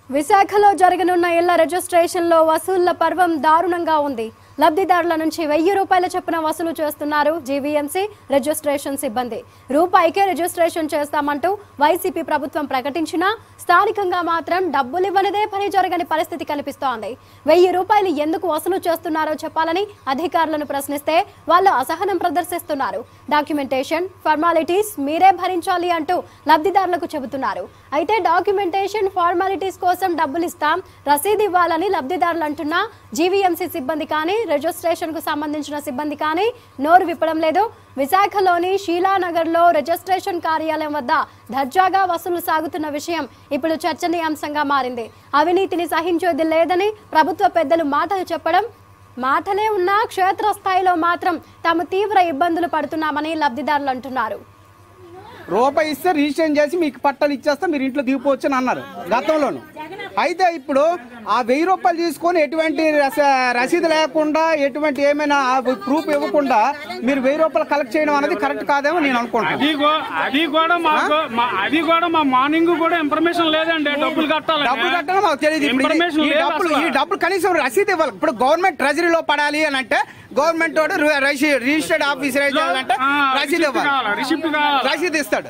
విశాఖలో జరగనున్న ఇళ్ల రిజిస్ట్రేషన్లో వసూళ్ల పర్వం దారుణంగా ఉంది లబ్ధిదారుల నుంచి వెయ్యి రూపాయల చొప్పున వసూలు చేస్తున్నారు జీవీఎంసీ రిజిస్ట్రేషన్ సిబ్బంది రూపాయికే రిజిస్ట్రేషన్ చేస్తామంటూ వైసీపీ ప్రభుత్వం ప్రకటించినా స్థానికంగా మాత్రం డబ్బులు ఇవ్వనిదే పని జరగని పరిస్థితి కనిపిస్తోంది వెయ్యి రూపాయలు ఎందుకు వసూలు చేస్తున్నారో చెప్పాలని అధికారులను ప్రశ్నిస్తే వాళ్ళు అసహనం ప్రదర్శిస్తున్నారు డాక్యుమెంటేషన్ ఫార్మాలిటీస్ మీరే భరించాలి అంటూ లబ్ధిదారులకు చెబుతున్నారు అయితే డాక్యుమెంటేషన్ ఫార్మాలిటీస్ కోసం డబ్బులు ఇస్తాం రసీదు ఇవ్వాలని లబ్ధిదారులు అంటున్నా జీవీఎంసీ సిబ్బంది కానీ రిజిస్ట్రేషన్ కు సంబంధించిన సిబ్బంది కానీ నోరు విప్పడం లేదు విశాఖలోని షీలానగర్లో రిజిస్ట్రేషన్ కార్యాలయం వద్ద దర్జాగా వసూలు సాగుతున్న విషయం ఇప్పుడు చర్చనీయాంశంగా మారింది అవినీతిని సహించేది లేదని ప్రభుత్వ పెద్దలు మాటలు చెప్పడం మాటలే ఉన్నా క్షేత్రస్థాయిలో మాత్రం తాము తీవ్ర ఇబ్బందులు పడుతున్నామని లబ్ధిదారులు అంటున్నారు రూపాయి ఇస్తే రిజిస్ట్రేషన్ చేసి మీకు పట్టాలు ఇచ్చేస్తే మీరు ఇంట్లో దిగిపోవచ్చు అని అన్నారు గతంలోను అయితే ఇప్పుడు ఆ వెయ్యి రూపాయలు తీసుకొని ఎటువంటి రస- రసీదు లేకుండా ఎటువంటి ఏమైనా ప్రూఫ్ ఇవ్వకుండా మీరు వెయ్యి రూపాయలు కలెక్ట్ చేయడం అనేది కరెక్ట్ కాదేమో నేను అనుకుంటున్నాను అది కూ- అది కూడా మాకు మా- అది కూడా మా మార్నింగ్ కూడా ఇన్ఫర్మేషన్ లేదండి డబ్బులు కట్టాలి డబ్బులు కట్టడం మాకు తెలియదు ఇప్పుడు ఇది- ఇన్ఫర్మేషన్ ఈ లేదు డబ్బులు ఈ అసలు. డబ్బులు కనీసం రసీదు ఇవ్వాలి ఇప్పుడు గవర్నమెంట్ ట్రెజరీలో పడాలి అని అంటే గవర్నమెంట్ వాడు రు- రసీ- రిజిస్టర్డ్ ఆఫీసర్ చేయాలంటే ఆ, రసీదు రిసిప్ట్ ఇవ్వాలి కావాలి రిసిప్ట్ కావాలి రసీదు ఇస్తాడు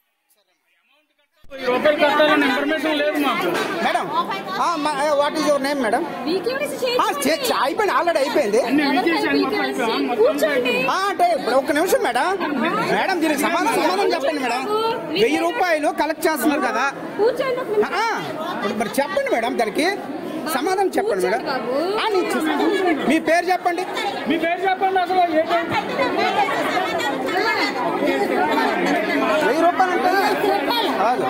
ఈ రూపాయలు కట్టాలని ఇన్ఫర్మేషన్ లేదు మాకు madam what is your name madam ఆ, చే- చే- అయిపోయింది ఆల్రెడీ అయిపోయింది అన్ని విజేసాను మొత్తం అయిపోయాం. మొత్తం ఆ, అంటే ఇప్పుడు ఒక్క నిమిషం మేడం మేడం దీనికి సమాధానం సమాధానం చెప్పండి మేడం వెయ్యి రూపాయలు కలెక్ట్ చేస్తున్నారు కదా ఆ, ఇప్పుడు మరి చెప్పండి మేడం దానికి సమాధానం చెప్పండి మేడం ఆ, నేను చూస్తాను. మీ పేరు చెప్పండి మీ పేరు చెప్పండి అసలు ఏంటంటే వెయ్యి రూపాయలు అంటే కాదు.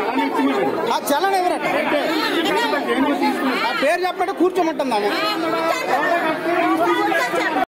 ఆ చలన ఎవరట ఆ పేరు చెప్పండి కూర్చోమంటుందా